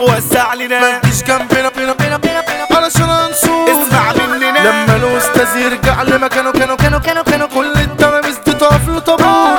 وسع لنا مفيش جنبنا بينا بينا بينا بينا علشان هنصور اسمع مننا لما الاستاذ يرجع لمكانه كانوا كانوا كانوا كانوا كل التلاميذ دي تقف له طابور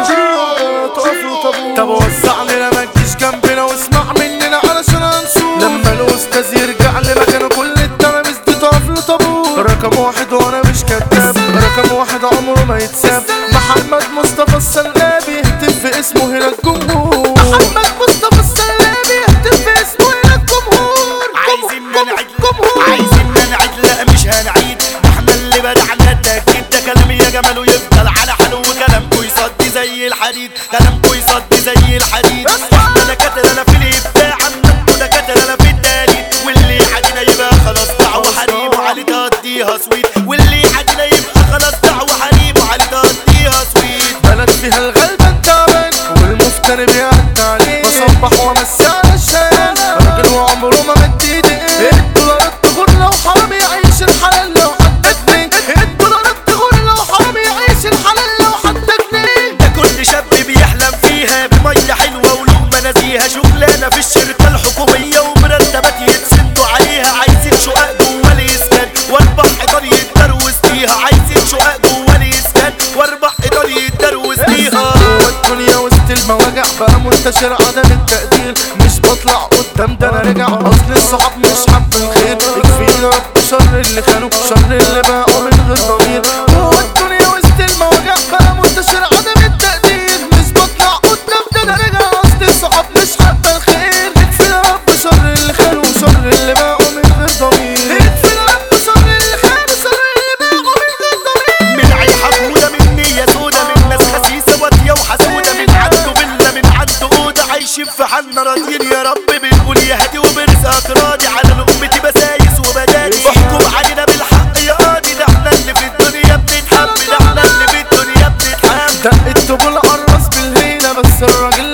تقف له طابور طب وسع لنا ما تجيش جنبنا واسمع مننا علشان هنصور لما الاستاذ يرجع لمكانه كل التلاميذ دي تقف له طابور رقم واحد وانا مش كداب رقم واحد عمره ما يتساب محمد مصطفى السلابي يهتف في اسمه هنا الجمهور محمد مصطفى السلابي يهتف في اسمه هنا الجمهور عايزين نعيد عايزين نعيد لا مش هنعيد احنا اللي بدعنا التأكيد ده كلام يا جمال ويفضل على حاله وكلامكو يصدي زي الحديد كلامكو يصدي زي الحديد احنا دكاترة انا في الابداع انتوا دكاترة انا في التقليد واللي يعادينا يبقى خلاص دعوة حريم وعلي تقضيها سويت واللي يعادينا يبقى خلاص دعوة حريم وعلي تقضيها سويت بلد فيها الغلبان تعبان والمفتري بيعدي عليه بصبح وامسي على الشام راجل وعمره ما مد ايديه الدولارات تغور لو حرامي يعيش الحلال لو حتى جنيه الدولارات تغور لو حرامي يعيش الحلال لو حتى جنيه ده كل شاب بيحلم فيها بمية حلوة ولقمة نزيهة شغلانة في الشركة الحكومية ومرتبات يتسندوا عليها عايزين شقق جوه الإسكان وأربع حيطان يتدروس فيها عايزين شقق جوه الإسكان وأربع حيطان يتدروس فيها جوه الدنيا وسط المواجع بقى منتشر عدم التقدير مش بطلع قدام ده انا راجع اصل الصحاب مش حب الخير يكفينا رب شر اللي خانوا شر اللي بقوا من غير ضمير جوه الدنيا وسط المواجع بقى منتشر عدم التقدير مش بطلع قدام ده انا راجع اصل الصحاب مش حب الخير يكفينا رب شر اللي خانوا شر اللي بقوا من غير ضمير يكفينا رب شر اللي خانوا شر اللي بقوا من غير ضمير من عين حقودة من نية سودة من ناس خسيسة وادية وحسودة من عنده فيلا من عنده أوضة عايشين في حالنا راضيين يا رب بنقول يا هادي وبرزقك راضي على لقمتي بسايس وبداني احكم علينا بالحق يا قاضي ده احنا اللي في الدنيا بنتحب ده احنا اللي في الدنيا بنتحب دقت طبول الراس بالهينة بس الراجل